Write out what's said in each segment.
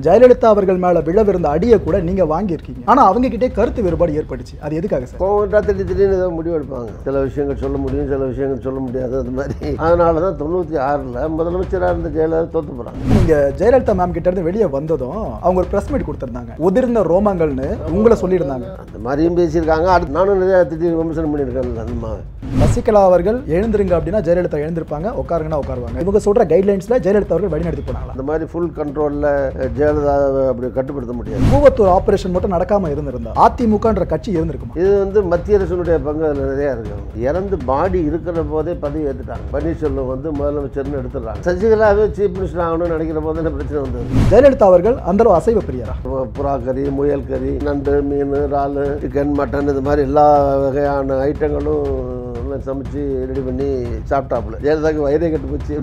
ஜெயலலிதா அவர்கள் மேல விழவிருந்த அடியை கூட நீங்க வாங்கியிருக்கீங்க ஆனா அவங்க கிட்டே கருத்து வேறுபாடு ஏற்பட்டுச்சு அது எதுக்காக சார் கோவட்டா திடீர் திடீர்னு ஏதோ முடிவு எடுப்பாங்க சில விஷயங்கள் சொல்ல முடியும் சில விஷயங்கள் சொல்ல முடியாது அது மாதிரி அதனால தான் தொண்ணூற்றி ஆறில் முதலமைச்சராக இருந்த ஜெயலலிதா தோத்து போகிறாங்க நீங்க ஜெயலலிதா மேம் கிட்ட இருந்து வெளியே வந்ததும் அவங்க ஒரு பிரஸ் மீட் கொடுத்திருந்தாங்க உதிர்ந்த ரோமங்கள்னு உங்களை சொல்லியிருந்தாங்க அந்த மாதிரியும் பேசியிருக்காங்க அடுத்து நானும் நிறையா திடீர் விமர்சனம் பண்ணியிருக்கேன் அந்த மாதிரி சசிகலா அவர்கள் எழுந்திருங்க அப்படின்னா ஜெயலலிதா எழுந்திருப்பாங்க உட்காருங்கன்னா உட்காருவாங்க இவங்க சொல்ற கைட்லைன்ஸ்ல ஜெயலலிதா அவர்கள் வழிநடத்தி போனாங்களா அந்த மாதிரி ஃபுல் கண்ட்ரோலில் ஜெயலலிதாவை அப்படி கட்டுப்படுத்த முடியாது கூவத்தூர் ஆபரேஷன் மட்டும் நடக்காம இருந்திருந்தா அதிமுகன்ற கட்சி இருந்திருக்குமா இது வந்து மத்திய அரசினுடைய பங்கு அதில் நிறையா இருக்கு இறந்து பாடி இருக்கிற போதே பதவி ஏற்றுட்டாங்க பன்னீர்செல்வம் வந்து முதலமைச்சர்னு எடுத்துடுறாங்க சசிகலாவே சீஃப் மினிஸ்டர் ஆகணும்னு நினைக்கிற போது என்ன பிரச்சனை வந்தது ஜெயலலிதா அவர்கள் அந்த அளவு அசைவ பிரியரா பு- புறா கறி முயல் கறி நண்டு மீன் இறால் சிக்கன் மட்டன் இது மாதிரி எல்லா வகையான ஐட்டங்களும் எல்லாம் சமைச்சு ரெடி பண்ணி சாப்பிட்டாப்புல ஜெயலலிதாக்கு வயிறே கட்டு போச்சு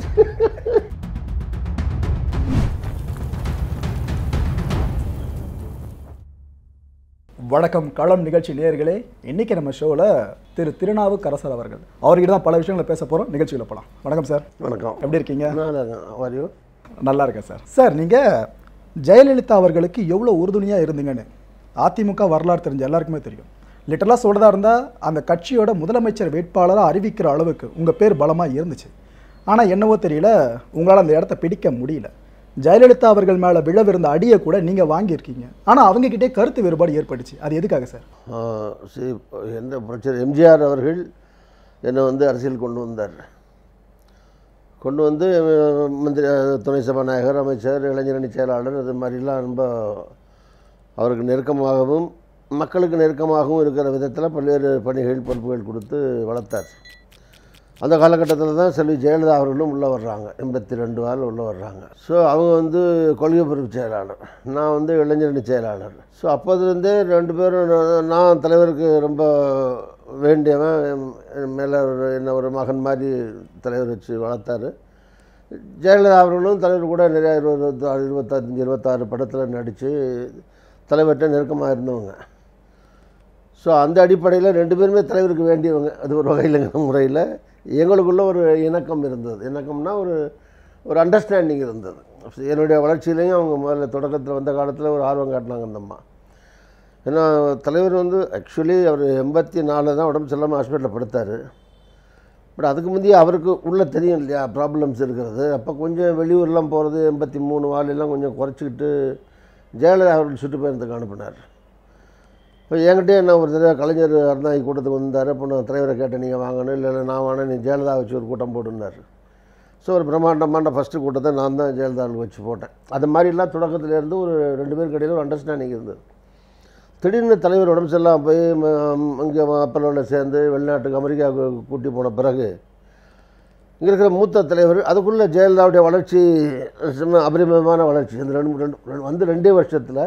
வணக்கம் களம் நிகழ்ச்சி நேயர்களே இன்னைக்கு நம்ம ஷோவில் திரு திருநாவுக்கரசர் அவர்கள் அவர்கிட்ட தான் பல விஷயங்களை பேச போகிறோம் நிகழ்ச்சியில் போகலாம் வணக்கம் சார் வணக்கம் எப்படி இருக்கீங்க வரையும் நல்லா இருக்கேன் சார் சார் நீங்கள் ஜெயலலிதா அவர்களுக்கு எவ்வளோ உறுதுணையாக இருந்தீங்கன்னு அதிமுக வரலாறு தெரிஞ்ச எல்லாருக்குமே தெரியும் லிட்டரலாக சொல்கிறதா இருந்தால் அந்த கட்சியோட முதலமைச்சர் வேட்பாளராக அறிவிக்கிற அளவுக்கு உங்கள் பேர் பலமாக இருந்துச்சு ஆனால் என்னவோ தெரியல உங்களால் அந்த இடத்த பிடிக்க முடியல ஜெயலலிதா அவர்கள் மேலே விழவிருந்த அடியை கூட நீங்கள் வாங்கியிருக்கீங்க ஆனால் அவங்க கிட்டே கருத்து வேறுபாடு ஏற்பட்டுச்சு அது எதுக்காக சார் சரி எந்த பிரச்சனை எம்ஜிஆர் அவர்கள் என்னை வந்து அரசியல் கொண்டு வந்தார் கொண்டு வந்து அஹ், மந்திரி அஹ், துணை சபாநாயகர் அமைச்சர் இளைஞரணி செயலாளர் அது மாதிரிலாம் ரொம்ப அவருக்கு நெருக்கமாகவும் மக்களுக்கு நெருக்கமாகவும் இருக்கிற விதத்தில் பல்வேறு பணிகள் பொறுப்புகள் கொடுத்து வளர்த்தார் அந்த காலகட்டத்தில் தான் செல்வி ஜெயலலிதா அவர்களும் உள்ளே வர்றாங்க எண்பத்தி ரெண்டு வாரில் உள்ளே வர்றாங்க ஸோ அவங்க வந்து கொள்கை பொறுப்பு செயலாளர் நான் வந்து இளைஞரணி செயலாளர் ஸோ அப்போதுலேருந்தே ரெண்டு பேரும் நான் நான் தலைவருக்கு ரொம்ப வேண்டியவன் என் மேலே ஒரு என்ன ஒரு மகன் மாதிரி தலைவர் வச்சு வளர்த்தாரு ஜெயலலிதா அவர்களும் தலைவர் கூட நிறையா இருபது இருபத்தஞ்சு இருபத்தாறு படத்தில் நடித்து தலைவர்கிட்ட நெருக்கமாக இருந்தவங்க ஸோ அந்த அடிப்படையில் ரெண்டு பேருமே தலைவருக்கு வேண்டியவங்க அது ஒரு வகையிலங்கிற முறையில் எங்களுக்குள்ள ஒரு இணக்கம் இருந்தது இணக்கம்னா ஒரு ஒரு அண்டர்ஸ்டாண்டிங் இருந்தது என்னுடைய வளர்ச்சியிலையும் அவங்க முதல்ல தொடக்கத்தில் வந்த காலத்தில் ஒரு ஆர்வம் காட்டினாங்க அந்த அம்மா ஏன்னா தலைவர் வந்து ஆக்சுவலி அவர் எண்பத்தி நாலில் தான் உடம்பு சரியில்லாமல் ஹாஸ்பிட்டலில் படுத்தார் பட் அதுக்கு முந்தைய அவருக்கு உள்ளே தெரியும் இல்லையா ப்ராப்ளம்ஸ் இருக்கிறது அப்போ கொஞ்சம் வெளியூர்லாம் போகிறது எண்பத்தி மூணு வாலெல்லாம் கொஞ்சம் குறைச்சிக்கிட்டு ஜெயலலிதா அவர்கள் சுற்றுப்பயணத்துக்கு அனுப்பினார் இப்போ என்கிட்டயே என்ன ஒரு தடவை கலைஞர் அருணாகி கூட்டத்துக்கு வந்தார் அப்போ நான் தலைவரை கேட்டேன் நீங்கள் வாங்கணும் இல்லை இல்லை நான் வாங்கினேன் நீ ஜெயலலிதா வச்சு ஒரு கூட்டம் போட்டுனார் ஸோ ஒரு பிரம்மாண்டமான ஃபஸ்ட்டு கூட்டத்தை நான் தான் ஜெயலலிதாவுக்கு வச்சு போட்டேன் அது மாதிரிலாம் தொடக்கத்துலேருந்து ஒரு ரெண்டு பேருக்கு இடையில ஒரு அண்டர்ஸ்டாண்டிங் இருந்தது திடீர்னு தலைவர் உடம்பு சரியில்லாம போய் இங்கே அப்பலோவில் சேர்ந்து வெளிநாட்டுக்கு அமெரிக்காவுக்கு கூட்டி போன பிறகு இங்கே இருக்கிற மூத்த தலைவர் அதுக்குள்ளே ஜெயலலிதாவுடைய வளர்ச்சி சும்மா அபரிமிதமான வளர்ச்சி இந்த ரெண்டு ரெண்டு ரெண்டு- வந்து ரெண்டே வருஷத்தில்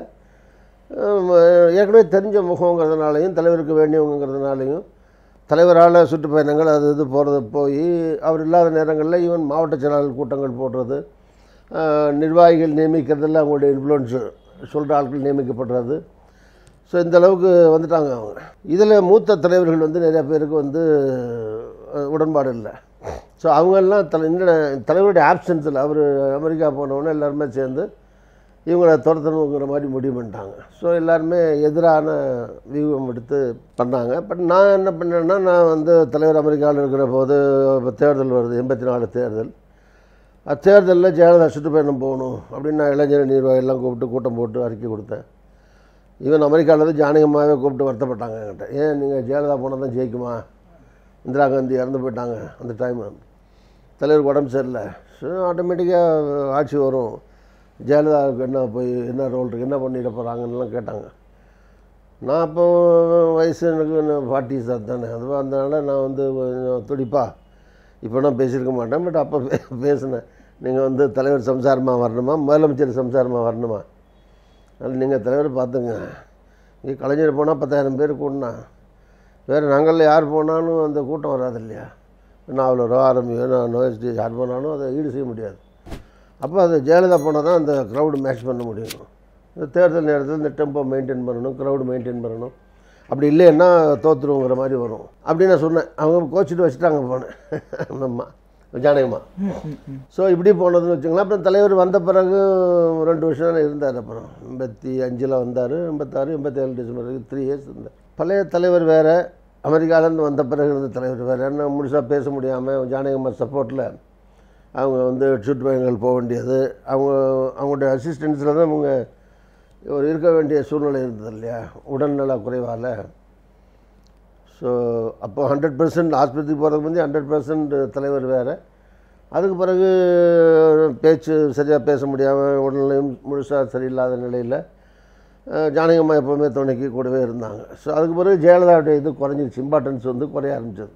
ஏற்கனவே தெரிஞ்ச முகங்கிறதுனாலையும் தலைவருக்கு வேண்டியவங்கிறதுனாலையும் தலைவரால் சுற்றுப்பயணங்கள் அது இது போகிறது போய் அவர் இல்லாத நேரங்களில் ஈவன் மாவட்ட செயலாளர் கூட்டங்கள் போடுறது அஹ், நிர்வாகிகள் நியமிக்கிறதுல அவங்களுடைய இன்ஃப்ளூயன்ஸு சொல்கிற ஆட்கள் நியமிக்கப்படுறது ஸோ இந்த அளவுக்கு வந்துட்டாங்க அவங்க இதில் மூத்த தலைவர்கள் வந்து நிறைய பேருக்கு வந்து அஹ், உடன்பாடு இல்லை ஸோ அவங்கெல்லாம் தலை இந்த தலைவருடைய ஆப்சன்ஸில் அவர் அமெரிக்கா போனவுடனே எல்லாருமே சேர்ந்து இவங்கள துரத்தணுங்கிற மாதிரி முடிவு பண்ணிட்டாங்க ஸோ எல்லாருமே எதிரான வியூகம் எடுத்து பண்ணாங்க பட் நான் என்ன பண்ணேன்னா நான் வந்து தலைவர் அமெரிக்காவில் இருக்கிற போது இப்போ தேர்தல் வருது எண்பத்தி நாலு தேர்தல் அத்தேர்தலில் ஜெயலலிதா சுற்றுப்பயணம் போகணும் அப்படின்னு நான் இளைஞர் நிர்வாகி எல்லாம் கூப்பிட்டு கூட்டம் போட்டு அறிக்கை கொடுத்தேன் ஈவன் அமெரிக்காவிலேருந்து ஜானகமாகவே கூப்பிட்டு வருத்தப்பட்டாங்க என்கிட்ட ஏன் நீங்கள் ஜெயலலிதா போனால் தான் ஜெயிக்குமா இந்திரா காந்தி இறந்து போயிட்டாங்க அந்த டைம் தலைவருக்கு உடம்பு சரியில்லை ஸோ ஆட்டோமேட்டிக்காக ஆட்சி வரும் ஜெயலலிதாவுக்கு என்ன போய் என்ன ரோல் இருக்குது என்ன பண்ணிட போகிறாங்கன்னுலாம் கேட்டாங்க நான் அப்போ வயசு எனக்கு ஃபார்ட்டிஸ் தானே அது அதனால நான் வந்து கொஞ்சம் துடிப்பா இப்போ நான் பேசியிருக்க மாட்டேன் பட் அப்போ பே- பேசினேன் நீங்கள் வந்து தலைவர் சம்சாரமாக வரணுமா முதலமைச்சர் சம்சாரமாக வரணுமா அதனால் நீங்கள் தலைவர் பார்த்துங்க இங்கே கலைஞர் போனால் பத்தாயிரம் பேர் கூடனா வேறு நாங்களில் யார் போனாலும் அந்த கூட்டம் வராது இல்லையா நாவலரோ ஆரம்பியோ நான் நோயஸ்டி யார் போனாலும் அதை ஈடு செய்ய முடியாது அப்போ அது ஜெயலலிதா போனால் தான் அந்த க்ரௌடு மேட்ச் பண்ண முடியும் இந்த தேர்தல் நேரத்தில் இந்த டெம்போ மெயின்டைன் பண்ணணும் க்ரௌடு மெயின்டைன் பண்ணணும் அப்படி இல்லைன்னா தோற்றுருவோங்கிற மாதிரி வரும் அப்படின்னு நான் சொன்னேன் அவங்க கோச்சிட்டு வச்சுட்டாங்க போனேன் அம்மா ஜானகமா ம், ம், ம். ஸோ இப்படி போனதுன்னு வச்சுங்களேன் அப்புறம் தலைவர் வந்த பிறகு ரெண்டு வருஷம் தானே இருந்தார் அப்புறம் எண்பத்தி அஞ்சில் வந்தார் எண்பத்தாறு எண்பத்தேழு டிசம்பர் வரைக்கும் த்ரீ இயர்ஸ் இருந்தார் பழைய தலைவர் வேறு அமெரிக்காவிலேருந்து வந்த பிறகு இருந்த தலைவர் வேறு என்ன முழுசாக பேச முடியாமல் ஜானகம்மா சப்போர்ட்டில் அவங்க வந்து ஷூட் பயணங்கள் போக வேண்டியது அவங்க அவங்களுடைய அசிஸ்டன்ஸில் தான் அவங்க ஒரு இருக்க வேண்டிய சூழ்நிலை இருந்தது இல்லையா உடல்நல குறைவால் ஸோ அப்போ ஹண்ட்ரட் பர்சன்ட் ஆஸ்பத்திரிக்கு போகிறதுக்கு முந்தைய ஹண்ட்ரட் பர்சன்ட் தலைவர் வேறு அதுக்கு பிறகு பேச்சு சரியாக பேச முடியாமல் உடல்நிலையும் முழுசாக சரியில்லாத நிலையில் ஜானகம்மா எப்போவுமே துணைக்கு கூடவே இருந்தாங்க ஸோ அதுக்கு பிறகு ஜெயலலிதாவுடைய இது குறைஞ்சிருச்சு இம்பார்ட்டன்ஸ் வந்து குறைய ஆரம்பிச்சது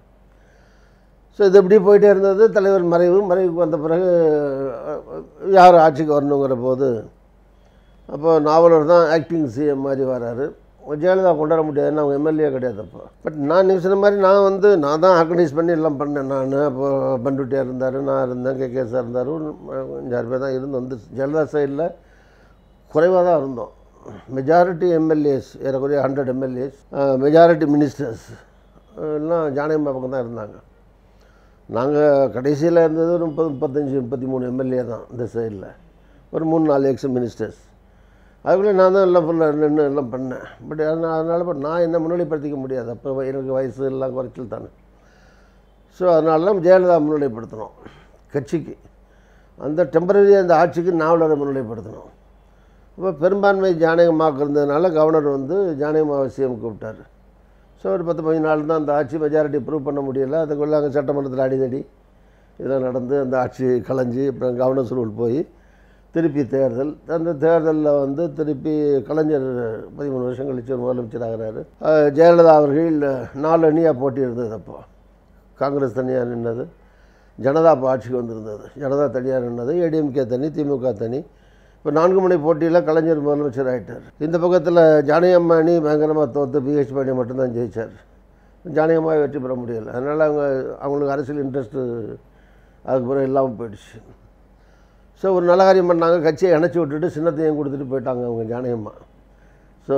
ஸோ இது இப்படி போயிட்டே இருந்தது தலைவர் மறைவு மறைவுக்கு வந்த பிறகு அஹ், யார் ஆட்சிக்கு வரணுங்கிற போது அப்போ நாவலர் தான் ஆக்டிங் சிஎம் மாதிரி வராரு ஜெயலலிதா கொண்டாட முடியாதுன்னு அவங்க எம்எல்ஏ கிடையாது அப்போ பட் நான் நீ சொன்ன மாதிரி நான் வந்து நான் தான் ஆர்கனைஸ் பண்ணி எல்லாம் பண்ணேன் நான் அப்போ பண்டுட்டியாக இருந்தார் நான் இருந்தேன் கே கே சார் இருந்தார் ஒரு அஞ்சாறு பேர் தான் இருந்தோம் வந்து ஜெயலலிதா சைடில் குறைவாக தான் இருந்தோம் மெஜாரிட்டி எம்எல்ஏஸ் ஏறக்குறைய ஹண்ட்ரட் எம்எல்ஏஸ் மெஜாரிட்டி மினிஸ்டர்ஸ் எல்லாம் ஜானகம்மா பக்கம் தான் இருந்தாங்க நாங்கள் கடைசியில் இருந்தது ஒரு முப்பது முப்பத்தஞ்சு முப்பத்தி மூணு எம்எல்ஏ தான் இந்த சைடில் ஒரு மூணு நாலு எக்ஸ் மினிஸ்டர்ஸ் அதுக்குள்ளே நான் தான் எல்லாம் ஃபுல்லாக நின்று எல்லாம் பண்ணேன் பட் அதனால் அதனால் பட் நான் என்ன முன்னிலைப்படுத்திக்க முடியாது அப்போ எனக்கு வயசு எல்லாம் குறைச்சல் தானே ஸோ அதனால தான் ஜெயலலிதா முன்னிலைப்படுத்தணும் கட்சிக்கு அந்த டெம்பரரி அந்த ஆட்சிக்கு நாவலரை முன்னிலைப்படுத்தணும் அப்போ பெரும்பான்மை ஜானகமாக இருந்ததுனால கவர்னர் வந்து ஜானகம் அவசியம் கூப்பிட்டார் ஸோ ஒரு பத்து பதினஞ்சு நாள் தான் அந்த ஆட்சி மெஜாரிட்டி ப்ரூவ் பண்ண முடியல அதுக்குள்ளே அங்கே சட்டமன்றத்தில் அடிதடி இதெல்லாம் நடந்து அந்த ஆட்சி கலைஞ்சி அப்புறம் கவர்னர் ரூல் போய் திருப்பி தேர்தல் அந்த தேர்தலில் வந்து திருப்பி கலைஞர் பதிமூணு வருஷம் கழிச்சு ஒரு முதலமைச்சர் ஆகிறாரு அஹ் ஜெயலலிதா அவர்கள் நாலு அணியாக போட்டி இருந்தது அப்போ காங்கிரஸ் தனியாக நின்னது ஜனதா அப்போ ஆட்சிக்கு வந்திருந்தது ஜனதா தனியாக நின்னது ஏடிஎம்கே தனி திமுக தனி இப்போ நான்கு முனை போட்டியில் கலைஞர் முதலமைச்சர் ஆகிட்டார் இந்த பக்கத்தில் ஜானகியம்மா அணி பயங்கரமாக தோற்று பிஹெச் பாண்டி மட்டும்தான் ஜெயிச்சார் ஜானகியம்மா வெற்றி பெற முடியல அதனால் அவங்க அவங்களுக்கு அரசியல் இன்ட்ரெஸ்ட்டு அதுக்கு பிறகு இல்லாமல் போயிடுச்சு ஸோ ஒரு நல்ல காரியம் பண்ணாங்க கட்சியை இணைச்சி விட்டுட்டு சின்னத்தையும் கொடுத்துட்டு போயிட்டாங்க அவங்க ஜானகியம்மா ஸோ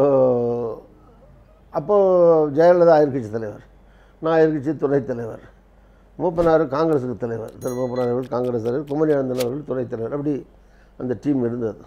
அப்போது ஜெயலலிதா எதிர்க்கட்சி தலைவர் நான் எதிர்க்கட்சி துணைத் தலைவர் மூப்பனார் காங்கிரஸுக்கு தலைவர் திரு மூப்பனார் அவர்கள் காங்கிரஸ் தலைவர் குமரி ஆனந்தன் அவர்கள் துணைத் தலைவர் அப்படி அந்த டீம் இருந்தது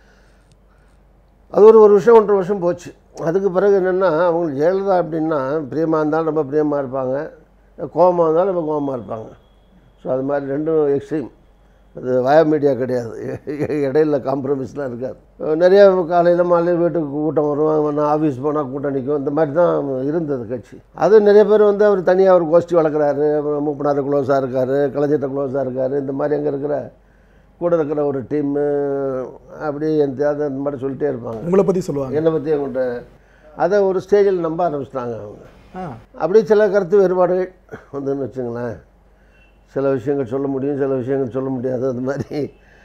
அது ஒரு ஒரு வருஷம் ஒன்றரை வருஷம் போச்சு அதுக்கு பிறகு என்னென்னா அவங்களுக்கு ஜெயலலிதா அப்படின்னா பிரியமாக இருந்தாலும் ரொம்ப பிரியமாக இருப்பாங்க கோபமாக இருந்தாலும் ரொம்ப கோபமாக இருப்பாங்க ஸோ அது மாதிரி ரெண்டும் எக்ஸ்ட்ரீம் அது வய மீடியா கிடையாது இடையில காம்ப்ரமைஸ்லாம் இருக்காது நிறைய காலையில் மாலையில் வீட்டுக்கு கூட்டம் வரும் நான் ஆஃபீஸ் போனால் கூட்டம் நிற்கும் இந்த மாதிரி தான் இருந்தது கட்சி அது நிறைய பேர் வந்து அவர் தனியாக ஒரு கோஷ்டி வளர்க்குறாரு மூப்பனார் க்ளோஸாக இருக்கார் கலைஞர்கிட்ட க்ளோஸாக இருக்கார் இந்த மாதிரி அங்கே இருக்கிற கூட இருக்கிற ஒரு டீம்மு அப்படி எந்தையாவது அந்த மாதிரி சொல்லிட்டே இருப்பாங்க உங்களை பற்றி சொல்லுவாங்க என்னை பற்றி அவங்கள்ட்ட அதை ஒரு ஸ்டேஜில் நம்ப ஆரம்பிச்சிட்டாங்க அவங்க ஆ அப்படி சில கருத்து வேறுபாடுகள் வந்துன்னு வச்சுங்களேன் சில விஷயங்கள் சொல்ல முடியும் சில விஷயங்கள் சொல்ல முடியாது அது மாதிரி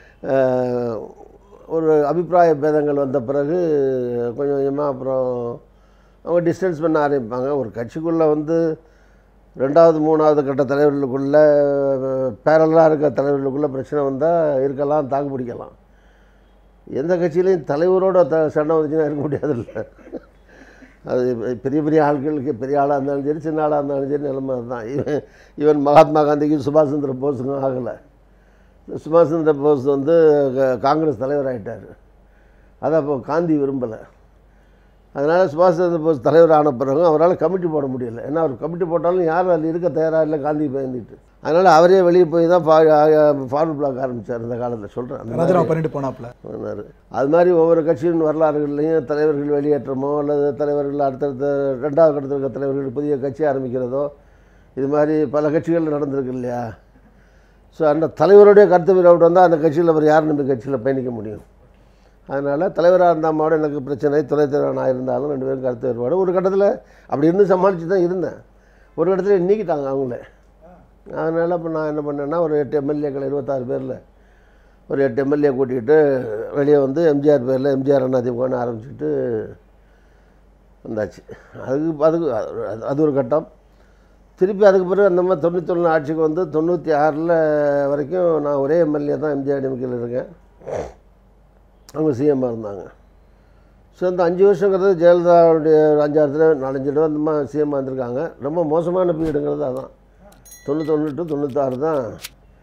அஹ், ஒரு அபிப்பிராய பேதங்கள் வந்த பிறகு கொஞ்சம் கொஞ்சமாக அப்புறம் அவங்க டிஸ்டன்ஸ் பண்ண ஆரம்பிப்பாங்க ஒரு கட்சிக்குள்ளே வந்து ரெண்டாவது மூணாவது கட்ட தலைவர்களுக்குள்ளே பேரலாக இருக்க தலைவர்களுக்குள்ளே பிரச்சனை வந்தால் இருக்கலாம் தாக்கு பிடிக்கலாம் எந்த கட்சியிலையும் தலைவரோட த சண்டை வந்துச்சுன்னா இருக்க முடியாதுல்ல அது பெரிய பெரிய ஆட்களுக்கு பெரிய ஆளாக இருந்தாலும் சரி சின்ன ஆளாக இருந்தாலும் சரி நிலைமை தான் இவன் இவன் மகாத்மா காந்திக்கும் சுபாஷ் சந்திர போஸுக்கும் ஆகலை சுபாஷ் சந்திர போஸ் வந்து க- காங்கிரஸ் தலைவர் ஆகிட்டார் அதை அப்போ காந்தி விரும்பலை அதனால் சுபாஷ் சந்திர போஸ் தலைவர் ஆன பிறகும் அவரால் கமிட்டி போட முடியல ஏன்னா அவர் கமிட்டி போட்டாலும் யாரும் அதில் இருக்க தயாராக இல்லை காந்தி பயந்துட்டு அதனால் அவரே வெளியே போய் தான் ஃபார்வர்ட் பிளாக் ஆரம்பித்தார் இந்த காலத்தில் சொல்கிறேன் ராஜினாமா பண்ணிட்டு போனாப்புல சொன்னார் அது மாதிரி ஒவ்வொரு கட்சியின் வரலாறுகள்லையும் தலைவர்கள் வெளியேற்றமோ அல்லது தலைவர்கள் அடுத்தடுத்த ரெண்டாவது கட்டத்தில் இருக்க தலைவர்கள் புதிய கட்சி ஆரம்பிக்கிறதோ இது மாதிரி பல கட்சிகள் நடந்திருக்கு இல்லையா ஸோ அந்த தலைவருடைய கருத்து வேறுபாடு வந்தால் அந்த கட்சியில் அவர் யார் நம்பி கட்சியில் பயணிக்க முடியும் அதனால் தலைவராக இருந்தால் மாட எனக்கு பிரச்சனை துணைத் தலைவர் நான் இருந்தாலும் ரெண்டு பேரும் கருத்து வேறுபாடு ஒரு கட்டத்தில் அப்படி இருந்து சமாளித்து தான் இருந்தேன் ஒரு கட்டத்தில் நீக்கிட்டாங்க அவங்களே அதனால் இப்போ நான் என்ன பண்ணேன்னா ஒரு எட்டு எம்எல்ஏக்கள் இருபத்தாறு பேரில் ஒரு எட்டு எம்எல்ஏ கூட்டிகிட்டு வெளியே வந்து எம்ஜிஆர் பேரில் எம்ஜிஆர் அதிமுகன்னு ஆரம்பிச்சுட்டு வந்தாச்சு அதுக்கு அதுக்கு அது- அது ஒரு கட்டம் திருப்பி அதுக்கு பிறகு அந்த மாதிரி தொண்ணூத்தொன்று ஆட்சிக்கு வந்து தொண்ணூற்றி ஆறில் வரைக்கும் நான் ஒரே எம்எல்ஏ தான் எம்ஜிஆர் டிஎம்கேல இருக்கேன் அவங்க சிஎம்மாக இருந்தாங்க ஸோ அந்த அஞ்சு வருஷங்கிறது ஜெயலலிதாவுடைய ஒரு அஞ்சாறு தடவை நாலஞ்சு தடவை அந்த மாதிரி சிஎம்மாக இருந்திருக்காங்க ரொம்ப மோசமான பீரியடுங்கிறது அதான் தொண்ணூத்தொன்று டு தொண்ணூத்தாறு தான்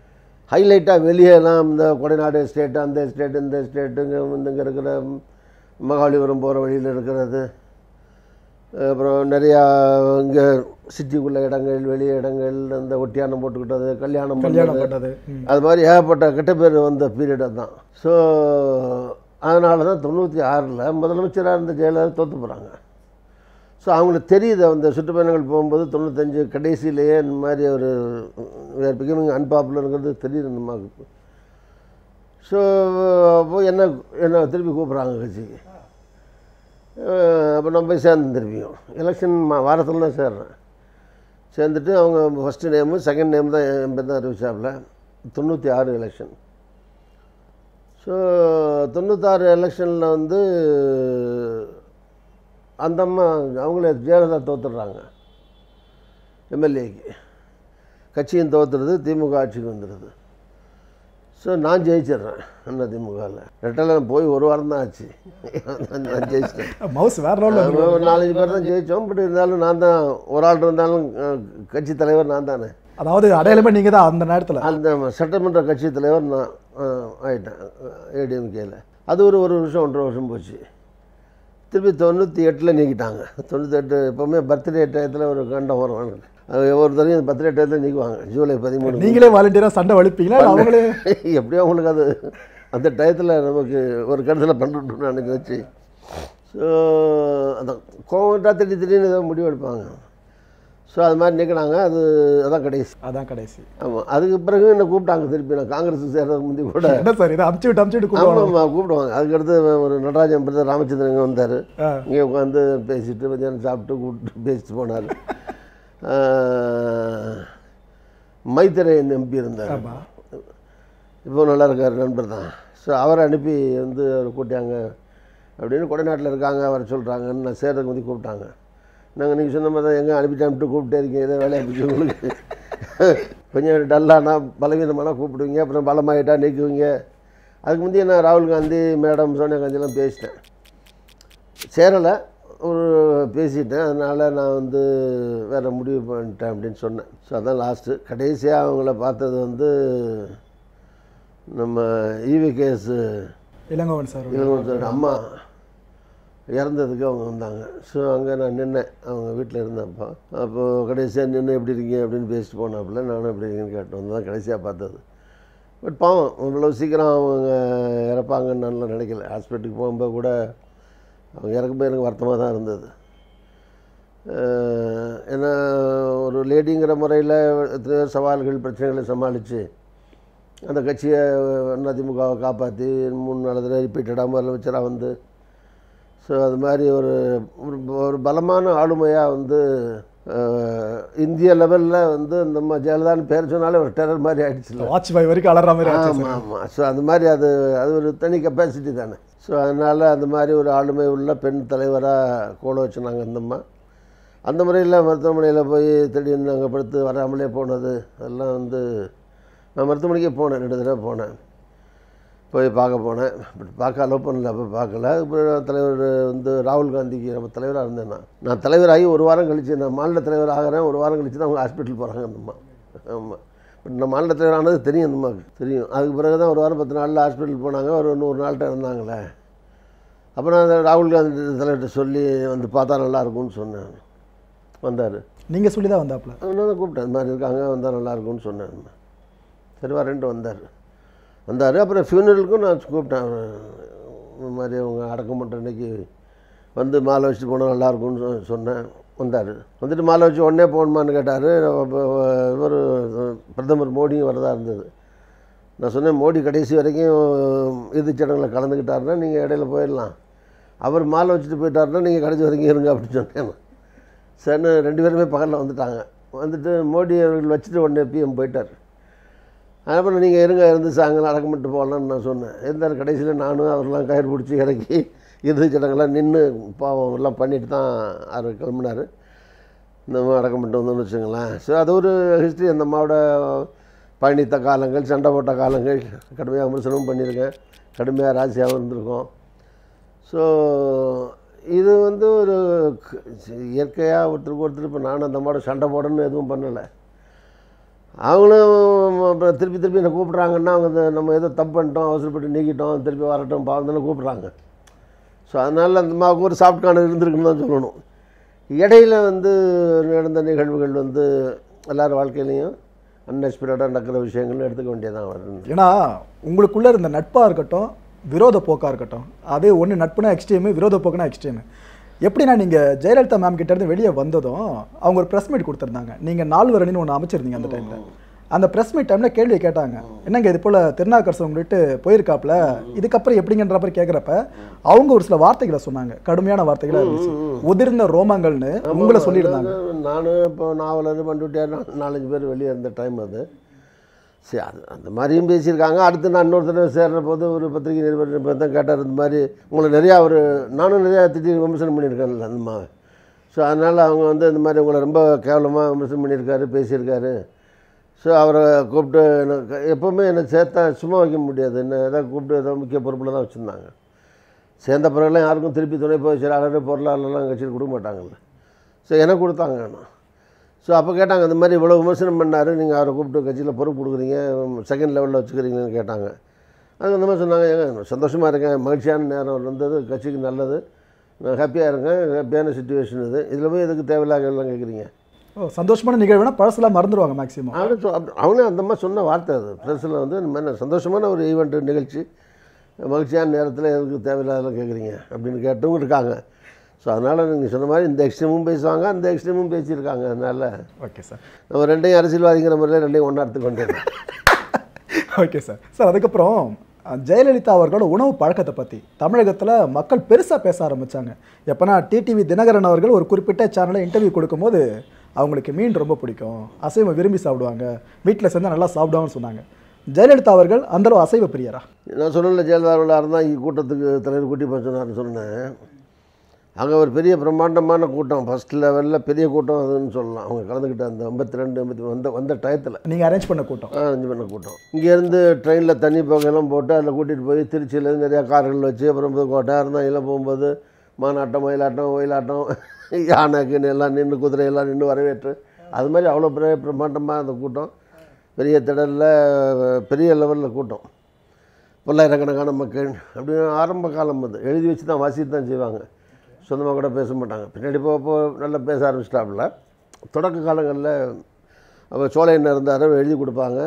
ஹைலைட்டாக வெளியெல்லாம் இந்த கொடைநாடு எஸ்டேட்டு அந்த எஸ்டேட்டு இந்த எஸ்டேட்டுங்க இங்கே இருக்கிற மகாபலிபுரம் போகிற வழியில் இருக்கிறது அப்புறம் நிறையா இங்கே சிட்டிக்குள்ள இடங்கள் வெளிய இடங்கள் அந்த ஒட்டியானம் போட்டுக்கிட்டது கல்யாணம் கல்யாணம் பண்ணது பண்ணது ம். அது மாதிரி ஏகப்பட்ட கெட்ட பேர் வந்த பீரியட் தான் ஸோ அதனால தான் தொண்ணூற்றி ஆறில் முதலமைச்சராக இருந்த ஜெயலலிதா தோற்று போகிறாங்க ஸோ அவங்களுக்கு தெரியுது அந்த சுற்றுப்பயணங்கள் போகும்போது தொண்ணூத்தஞ்சு கடைசியிலேயே இந்த மாதிரி ஒரு வேர் பிகமிங் அன்பாப்புலருங்கிறது தெரியுது இந்த அம்மாவுக்கு ஸோ அப்போ என்ன என்ன திருப்பி கூப்பிட்றாங்க கட்சிக்கு அப்போ நம்ம போய் சேர்ந்து திருப்பியும் எலெக்ஷன் வாரத்தில் தான் சேர்றேன் சேர்ந்துட்டு அவங்க ஃபஸ்ட்டு நேமு செகண்ட் நேம் தான் என் பேர் தான் அறிவிச்சாப்புல தொண்ணூற்றி ஆறு எலெக்ஷன் ஸோ தொண்ணூத்தாறு எலெக்ஷனில் வந்து அந்த அம்மா அவங்களே ஜெயலலிதா தோத்துடுறாங்க எம்எல்ஏக்கு கட்சியும் தோத்துறது திமுக ஆட்சிக்கு வந்துடுது ஸோ நான் ஜெயிச்சிடுறேன் அண்ணா திமுகவில் ரெட்டலை போய் ஒரு வாரம் தான் ஆச்சு நான் ஜெயிச்சிட்டேன் மவுஸ் வேற லெவலில் ஒரு நாலஞ்சு பேர் தான் ஜெயித்தோம் பட் இருந்தாலும் நான் தான் ஒரு ஆள் இருந்தாலும் அஹ், கட்சி தலைவர் நான் தானே அதாவது அடையாளமே நீங்க தான் அந்த நேரத்துல அந்த சட்டமன்ற கட்சி தலைவர் நான் அஹ், ஆயிட்டேன் ஏடிஎம்கேல அது ஒரு ஒரு வருஷம் ஒன்றரை வருஷம் போச்சு திருப்பி தொண்ணூற்றி எட்டில் நீக்கிட்டாங்க தொண்ணூற்றி எட்டு எப்போவுமே பர்த்டே டயத்தில் ஒரு கண்டம் வரும் எனக்கு. அது ஒவ்வொரு தரையும் பர்த்டே டயத்தில் நீக்குவாங்க ஜூலை பதிமூணு நீங்களே வாலண்டியரா சண்டை வலிப்பீங்களா இல்ல அவங்களே எப்படியோ அவங்களுக்கு அது அந்த டயத்தில் நமக்கு ஒரு கருத்தில் பண்ணிட்டு அன்றைக்கி வச்சு ஸோ அதான் கோவட்டா திடீர் திடீர்னு ஏதோ முடிவு எடுப்பாங்க ஸோ அது மாதிரி நிற்கிறாங்க அது அதான் கடைசி அதான் கடைசி ஆமாம் அதுக்கு பிறகு என்ன கூப்பிட்டாங்க திருப்பி நான் காங்கிரஸுக்கு சேர்றதுக்கு முந்தி கூட என்ன சார் இதை அமுச்சு விட்டு அமுச்சு விட்டு ஆமாம் கூப்பிடுவாங்க ஆமாம் கூப்பிடுவாங்க அதுக்கடுத்து ஒரு நடராஜன் பிரதர் ராமச்சந்திரன் இங்கே வந்தார் ஆ. இங்கே உட்காந்து பேசிட்டு மத்தியானம் சாப்பிட்டு கூப்பிட்டு பேசிட்டு போனார் மைத்திரையன் எம்பி இருந்தார் ஆமா இப்போ நல்லா இருக்கார் நண்பர் தான் ஸோ அவரை அனுப்பி வந்து அவர் கூட்டியாங்க அப்படின்னு கொடைநாட்டில் இருக்காங்க அவர் சொல்கிறாங்கன்னு நான் சேர்றதுக்கு வந்து கூப்பிட்டாங்க நாங்கள் நீங்கள் சொன்ன மாதிரி தான் எங்கே அனுப்பிட்டு கூப்பிட்டே இருக்கீங்க ஏதோ வேலையை பிடிச்சி உங்களுக்கு கொஞ்சம் டல்லானா பலவீனமானா கூப்பிடுவீங்க அப்புறம் பலமாயிட்டா நீக்குவீங்க அதுக்கு முந்தைய நான் ராகுல் காந்தி மேடம் சோனியா காந்திலாம் பேசிட்டேன் சேரலை ஒரு பேசிட்டேன் அதனால் நான் வந்து வேறு முடிவு பண்ணிட்டேன் அப்படின்னு சொன்னேன் ஸோ அதான் லாஸ்ட்டு கடைசியாக அவங்கள பார்த்தது வந்து நம்ம ஈவிகேஎஸ் இளங்கோவன் சார் இளங்கோவன் அம்மா இறந்ததுக்கு அவங்க வந்தாங்க ஸோ அங்கே நான் நின்னேன் அவங்க வீட்டில் இருந்தப்போ அப்போது கடைசியாக நின்று எப்படி இருக்கீங்க அப்படின்னு பேசிட்டு போனாப்புல நானும் எப்படி இருக்கீங்கன்னு கேட்டு வந்து தான் கடைசியாக பார்த்தது பட் பாவம் இவ்வளோ சீக்கிரம் அவங்க இறப்பாங்கன்னு நல்லா நினைக்கல ஹாஸ்பிட்டலுக்கு போகும்போது கூட அவங்க இறக்கும்போது எனக்கு வருத்தமாக தான் இருந்தது அஹ் ஏன்னா ஒரு லேடிங்கிற முறையில் எத்தனையோ சவால்கள் பிரச்சனைகளை சமாளித்து அந்த கட்சியை அதிமுகவை காப்பாற்றி மூணு நாலு தடவை ரிப்பீட்டடாக முதலமைச்சராக வந்து ஸோ அது மாதிரி ஒரு ஒரு- ஒரு பலமான ஆளுமையாக வந்து அஹ், இந்திய லெவலில் வந்து நம்ம ஜெயலலிதான்னு பேர் சொன்னாலே ஒரு டெரர் மாதிரி ஆயிடுச்சுல வாட்ச் பாய் வரைக்கும் அலற மாதிரி ஆச்சு ஆமாம் ஆமாம் ஸோ அந்த மாதிரி அது அது ஒரு தனி கெப்பாசிட்டி தானே ஸோ அதனால் அந்த மாதிரி ஒரு ஆளுமை உள்ள பெண் தலைவராக கோல வச்சுனாங்க அந்தம்மா அந்த முறையில் மருத்துவமனையில் போய் திடீர்னு அங்கே படுத்து வராமலே போனது அதெல்லாம் வந்து நான் மருத்துவமனைக்கே போனேன் ரெண்டு தடவை போனேன் போய் பார்க்க போனேன் பட் பார்க்க அலோவ் பண்ணல அப்போ பார்க்கல அப்புறம் தலைவர் வந்து ராகுல் காந்திக்கு நம்ம தலைவராக இருந்தேன் நான் நான் தலைவராகி ஒரு வாரம் கழிச்சு நான் மாநில தலைவர் ஆகிறேன் ஒரு வாரம் கழிச்சு தான் அவங்க ஹாஸ்பிட்டல் போகிறாங்க அந்தம்மா ஆமாம் பட் நான் மாநில தலைவர் ஆனது தெரியும் அந்த அம்மாவுக்கு தெரியும் அதுக்கு பிறகு தான் ஒரு வாரம் பத்து நாளில் ஹாஸ்பிட்டல் போனாங்க ஒரு நூறு நாள்கிட்ட இருந்தாங்களே அப்போ நான் அந்த ராகுல் காந்தி தலைவர்கிட்ட சொல்லி வந்து பார்த்தா நல்லா இருக்கும்னு சொன்னேன் வந்தார் நீங்க சொல்லி தான் வந்தாப்புல அவனை தான் கூப்பிட்டேன் இந்த மாதிரி இருக்காங்க வந்தால் நல்லா இருக்கும்னு சொன்னேன் சரி வரேன்ட்டு வந்தார் வந்தார் அப்புறம் ஃபியூனரலுக்கும் நான் கூப்பிட்டேன் அவரை. இந்த மாதிரி அவங்க அடக்கம் பண்ணுற அன்னைக்கு வந்து மாலை வச்சுட்டு போனால் நல்லா இருக்கும்னு சொ- சொன்னேன் வந்தார் வந்துட்டு மாலை வச்சு உடனே போகணுமான்னு கேட்டார் இவர் பிரதமர் மோடியும் வரதா இருந்தது நான் சொன்னேன் மோடி கடைசி வரைக்கும் இறுதிச் சடங்கில் கலந்துக்கிட்டாருன்னா நீங்கள் இடையில போயிடலாம் அவர் மாலை வச்சுட்டு போயிட்டாருன்னா நீங்கள் கடைசி வரைக்கும் இருங்க அப்படின்னு சொன்னேன் நான். சரின்னு ரெண்டு பேருமே பகலில் வந்துட்டாங்க வந்துட்டு மோடி அவர்கள் வச்சுட்டு உடனே பிஎம் போயிட்டார் அதுக்கப்புறம் நீங்கள் இருங்க இருந்து சாயங்காலம் அடக்கம் பண்ணிட்டு போகலான்னு நான் சொன்னேன் இருந்தார் கடைசியில் நானும் அவரெல்லாம் கயிறு பிடிச்சி இறக்கி இறுதி சடங்கெல்லாம் நின்று பாவம் எல்லாம் பண்ணிட்டு தான் அவர் கிளம்புனார் இந்த மாதிரி அடக்கம் பண்ணிட்டு வந்தோம்னு வச்சுங்களேன் ஸோ அது ஒரு ஹிஸ்ட்ரி அந்த அம்மாவோட பயணித்த காலங்கள் சண்டை போட்ட காலங்கள் கடுமையாக விமர்சனமும் பண்ணியிருக்கேன் கடுமையாக ராசியாகவும் இருந்திருக்கோம் ஸோ இது வந்து ஒரு இயற்கையாக ஒருத்தருக்கு ஒருத்தர் இப்போ நானும் அந்த மாதிரி சண்டை போடணும்னு எதுவும் பண்ணலை அவங்களும் அப்புறம் திருப்பி திருப்பி என்னை கூப்பிட்றாங்கன்னா அவங்க இந்த நம்ம ஏதோ தப்பு பண்ணிட்டோம் அவசரப்பட்டு நீக்கிட்டோம் திருப்பி வரட்டும் பாவம் தானே கூப்பிட்றாங்க ஸோ அதனால் அந்த மாவுக்கு ஒரு சாஃப்ட் கார்னர் இருந்திருக்குன்னு தான் சொல்லணும் இடையில வந்து நடந்த நிகழ்வுகள் வந்து எல்லார் வாழ்க்கையிலையும் அன்எக்ஸ்பெக்டடாக நடக்கிற விஷயங்கள்னு எடுத்துக்க வேண்டியதான் வருது ஏன்னா உங்களுக்குள்ள இருந்த நட்பா இருக்கட்டும் விரோத போக்கா இருக்கட்டும் அது ஒன்று நட்புனா எக்ஸ்ட்ரீமு விரோத போக்குனா எக்ஸ்ட்ரீமு எப்படின்னா நீங்க ஜெயலலிதா மேம் கிட்ட இருந்து வெளியே வந்ததும் அவங்க ஒரு ப்ரெஸ் மீட் கொடுத்துருந்தாங்க நீங்க நால்வரணின்னு ஒன்று அமைச்சிருந்தீங்க அந்த டைம்ல அந்த ப்ரெஸ் மீட் டைம்ல கேள்வி கேட்டாங்க என்னங்க இது போல திருநாக்கரசு உங்கள்கிட்ட போயிருக்காப்ல இதுக்கப்புறம் எப்படிங்கன்ற மாதிரி கேட்குறப்ப அவங்க ஒரு சில வார்த்தைகளை சொன்னாங்க கடுமையான வார்த்தைகளா இருந்துச்சு உதிர்ந்த ரோமங்கள்னு உங்களை சொல்லியிருந்தாங்க நானும் இப்போ நாவலர் பண்டுட்டியார் நா- நாலஞ்சு பேர் வெளியே இருந்த டைம் அது சரி அது அந்த மாதிரியும் பேசியிருக்காங்க அடுத்து நான் இன்னொரு தடவை சேர்ற போது ஒரு பத்திரிகை நிருபர் இப்போ தான் கேட்டார் இந்த மாதிரி உங்களை நிறையா ஒரு நானும் நிறையா திட்டி விமர்சனம் பண்ணியிருக்கேன்ல அந்த மாதிரி ஸோ அதனால் அவங்க வந்து இந்த மாதிரி உங்களை ரொம்ப கேவலமாக விமர்சனம் பண்ணியிருக்காரு பேசியிருக்காரு ஸோ அவரை கூப்பிட்டு எனக்கு எப்போவுமே என்னை சேர்த்தா சும்மா வைக்க முடியாது என்ன ஏதாவது கூப்பிட்டு ஏதோ முக்கிய பொறுப்பில் தான் வச்சுருந்தாங்க சேர்ந்த பிறகுலாம் யாருக்கும் திருப்பி துணை போய் செயலாளர் பொருளாளர்லாம் கட்சியில் கொடுக்க மாட்டாங்கல்ல ஸோ எனக்கு கொடுத்தாங்க ஆனால் ஸோ அப்போ கேட்டாங்க இந்த மாதிரி இவ்வளோ விமர்சனம் பண்ணார் நீங்கள் அவரை கூப்பிட்டு கட்சியில் பொறுப்பு கொடுக்குறீங்க செகண்ட் லெவலில் வச்சுக்கிறீங்கன்னு கேட்டாங்க அது அந்த மாதிரி சொன்னாங்க ஏங்க சந்தோஷமாக இருக்கேன் மகிழ்ச்சியான நேரம் இருந்தது கட்சிக்கு நல்லது நான் ஹாப்பியாக இருக்கேன் ஹாப்பியான சுச்சுவேஷன் இது இதில் போய் எதுக்கு தேவையில்லாத எல்லாம் கேட்குறீங்க ஓ, சந்தோஷமான நிகழ்வுனா பழசெல்லாம் மறந்துடுவாங்க மேக்ஸிமம் அவனு சொ அப்படி- அவனே அந்த மாதிரி சொன்ன வார்த்தை அது ப்ரெஸ்ஸில் வந்து இந்த மாதிரி சந்தோஷமான ஒரு ஈவெண்ட் நிகழ்ச்சி மகிழ்ச்சியான நேரத்தில் எதுக்கு தேவையில்லாதெல்லாம் கேட்குறீங்க அப்படின்னு கேட்டவங்க இருக்காங்க ஸோ அதனால் நீங்கள் சொன்ன மாதிரி இந்த எக்ஸ்ட்ரீமும் பேசுவாங்க அந்த எக்ஸ்ட்ரீமும் பேசியிருக்காங்க அதனால் ஓகே சார் நம்ம ரெண்டையும் அரசியல்வாதிங்கிற முறையில் ரெண்டையும் ஒன்றா எடுத்து கொண்டு வரணும். ஓகே சார் சார் அதுக்கப்புறம் அஹ், ஜெயலலிதா அவர்களோட உணவு பழக்கத்தை பற்றி தமிழகத்தில் மக்கள் பெருசாக பேச ஆரம்பித்தாங்க எப்போனா டிடிவி தினகரன் அவர்கள் ஒரு குறிப்பிட்ட சேனலில் இன்டர்வியூ கொடுக்கும்போது அவங்களுக்கு மீன் ரொம்ப பிடிக்கும் அசைவம் விரும்பி சாப்பிடுவாங்க வீட்டில் சேர்ந்து நல்லா சாப்பிடுவாங்கன்னு சொன்னாங்க ஜெயலலிதா அவர்கள் அந்தளவு அசைவ பிரியரா நான் சொன்னல ஜெயலலிதா இருந்தால் இங்கே கூட்டத்துக்கு தலைவர் கூட்டி போய் சொன்னார்னு சொன்னேன் அங்கே ஒரு பெரிய பிரம்மாண்டமான கூட்டம் ஃபஸ்ட் லெவலில் பெரிய கூட்டம் அதுன்னு சொல்லலாம் அவங்க கலந்துக்கிட்ட அந்த ஐம்பத்தி ரெண்டு ஐம்பத்தி வந்த வந்த டயத்தில் நீங்கள் அரேஞ்ச் பண்ண கூட்டம் அஞ்சு பண்ண கூட்டம் இங்கேருந்து ட்ரெயினில் தண்ணி புகையெல்லாம் போட்டு அதில் கூட்டிகிட்டு போய் திருச்சியிலேருந்து நிறையா கார்கள் வச்சு அப்புறம் புதுக்கோட்டை அறந்தாங்கெல்லாம் போகும்போது மானாட்டம் மயிலாட்டம் ஒயிலாட்டம் யானைக்குன்னு எல்லாம் நின்று குதிரையெல்லாம் நின்று வரவேற்று அது மாதிரி அவ்வளோ பெரிய பிரம்மாண்டமாக அந்த கூட்டம் பெரிய திடலில் பெரிய லெவலில் கூட்டம் பல்லாயிரக்கணக்கான மக்கள் அப்படின்னு ஆரம்ப காலம் அது எழுதி வச்சு தான் வாசித்து தான் செய்வாங்க சொந்தமாக கூட பேச மாட்டாங்க பின்னாடி போக போக நல்லா பேச ஆரம்பிச்சிட்டாப்புல தொடக்க காலங்களில் அவர் சோழையன் இருந்தார் அவர் எழுதி கொடுப்பாங்க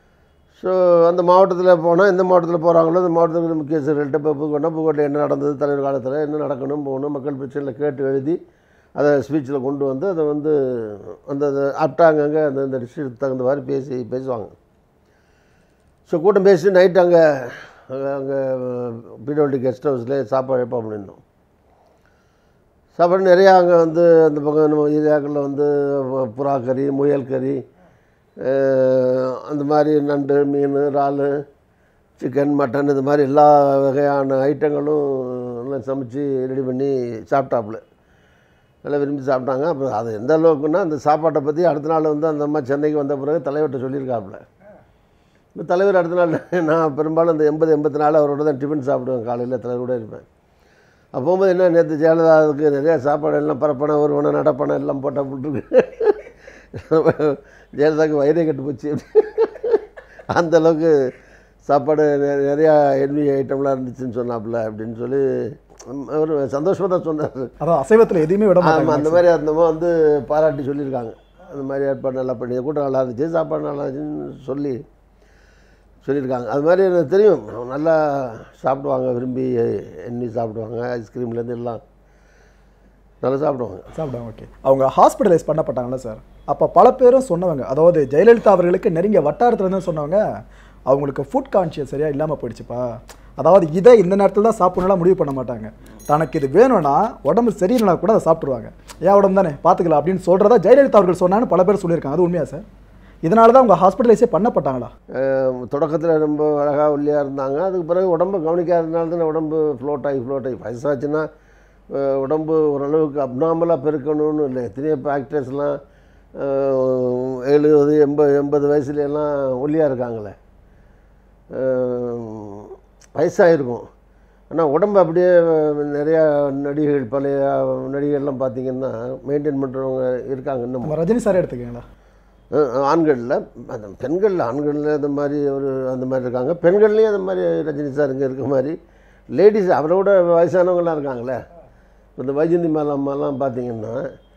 ஸோ அந்த மாவட்டத்தில் போனால் எந்த மாவட்டத்தில் போகிறாங்களோ அந்த மாவட்டத்தில் முக்கியஸ்தர்கள்ட்ட இப்போ புதுக்கோட்டை புதுக்கோட்டை என்ன நடந்தது தலைவர் காலத்தில் என்ன நடக்கணும் போகணும் மக்கள் பிரச்சனையில் கேட்டு எழுதி அதை ஸ்பீச்சில் கொண்டு வந்து அதை வந்து அந்த ஆப்டாங்கங்க அந்த அந்த டிஸ்ட்ரிக்ட் தகுந்த மாதிரி பேசி பேசுவாங்க ஸோ கூட்டம் பேசிட்டு நைட் அங்கே அங்கே பிடபிள்யூ கெஸ்ட் ஹவுஸில் சாப்பாடு வைப்போம் அப்படின்னோம் சாப்பாடு நிறையா அங்கே வந்து அந்த பக்கம் நம்ம ஏரியாக்களில் வந்து புறா கறி முயல் கறி அஹ், அந்த மாதிரி நண்டு மீன் இறால் சிக்கன் மட்டன் இது மாதிரி எல்லா வகையான ஐட்டங்களும் எல்லாம் சமைச்சு ரெடி பண்ணி சாப்பிட்டாப்புல நல்லா விரும்பி சாப்பிட்டாங்க அப்புறம் அது எந்த அளவுக்குன்னா அந்த சாப்பாட்டை பற்றி அடுத்த நாள் வந்து அந்த அம்மா சென்னைக்கு வந்த பிறகு தலைவர்கிட்ட சொல்லியிருக்காப்புல இப்போ தலைவர் அடுத்த நாள் நான் பெரும்பாலும் இந்த எண்பது எண்பத்தி நாலு அவரோட தான் டிஃபன் சாப்பிடுவேன் காலையில் தலைவரோட இருப்பேன் அப்போ போகும்போது என்ன நேற்று ஜெயலலிதாவுக்கு நிறையா சாப்பாடு எல்லாம் பரப்பனை ஒருவனை நடப்பனை எல்லாம் போட்டால் போட்டுருக்கு ஜெயலலிதாவுக்கு வயிறே கெட்டு போச்சு அந்த அளவுக்கு சாப்பாடு நெ- நிறையா என்வி ஐட்டம்லாம் இருந்துச்சுன்னு சொன்னாப்புல அப்படின்னு சொல்லி அவர் சந்தோஷமாக தான் சொன்னார் அதான் அசைவத்தில் எதையுமே விட ஆமாம் மாட்டாங்க அந்த மாதிரி அந்த அம்மா வந்து பாராட்டி சொல்லியிருக்காங்க அந்த மாதிரி ஏற்பாடு நல்லா பண்ணி கூட்டம் நல்லா இருந்துச்சு சாப்பாடு நல்லா இருந்துச்சுன்னு சொல்லி சொல்லியிருக்காங்க அது மாதிரி எனக்கு தெரியும் அவங்க நல்லா சாப்பிடுவாங்க விரும்பி எண்ணி சாப்பிடுவாங்க ஐஸ்கிரீம்லேருந்து எல்லாம் நல்லா சாப்பிடுவாங்க சாப்பிடுவாங்க ஓகே அவங்க ஹாஸ்பிட்டலைஸ் பண்ணப்பட்டாங்கல்ல சார் அப்போ பல பேரும் சொன்னவங்க அதாவது ஜெயலலிதா அவர்களுக்கு நெருங்கிய வட்டாரத்துல இருந்து சொன்னவங்க அவங்களுக்கு ஃபுட் கான்ஷியஸ் சரியா இல்லாமல் போயிடுச்சுப்பா அதாவது இதை இந்த நேரத்தில் தான் சாப்பிடணும்லாம் முடிவு பண்ண மாட்டாங்க தனக்கு இது வேணும்னா உடம்பு சரியில்லைனா கூட அதை சாப்பிட்ருவாங்க ஏன் உடம்பு தானே பார்த்துக்கலாம் அப்படின்னு சொல்கிறதா ஜெயலலிதா அவர்கள் சொன்னான்னு பல பேர் சொல்லியிருக்காங்க அது உண்மையா சார் இதனால தான் அவங்க ஹாஸ்பிட்டலைஸே பண்ணப்பட்டாங்களா தொடக்கத்தில் ரொம்ப அழகாக ஒல்லியாக இருந்தாங்க அதுக்கு பிறகு உடம்பு கவனிக்காததுனால தானே உடம்பு ஃப்ளோட் ஆகி ஃப்ளோட் ஆகி வயசாச்சுன்னா அஹ், உடம்பு ஓரளவுக்கு அப்நார்மலாக பெருக்கணும்னு இல்லை எத்தனையோ இப்போ ஆக்டர்ஸ்லாம் எழுபது எண்பது எண்பது வயசுலையெல்லாம் ஒல்லியாக இருக்காங்களே அஹ், வயசாகிருக்கும் ஆனால் உடம்பு அப்படியே நிறையா நடிகைகள் பழைய நடிகைகள்லாம் பார்த்தீங்கன்னா மெயின்டைன் பண்ணுறவங்க இருக்காங்க இன்னும் நம்ம ரஜினி சாரே எடுத்துக்கங்களா ஆண்களில் அந்த பெண்களில் ஆண்களில் அந்த மாதிரி ஒரு அந்த மாதிரி இருக்காங்க பெண்கள்லேயும் அந்த மாதிரி ரஜினி சார் இங்கே இருக்க மாதிரி லேடிஸ் அவரோட வயசானவங்களாம் இருக்காங்களே இப்ப இந்த வைஜந்தி மேல அம்மாலாம் பார்த்தீங்கன்னா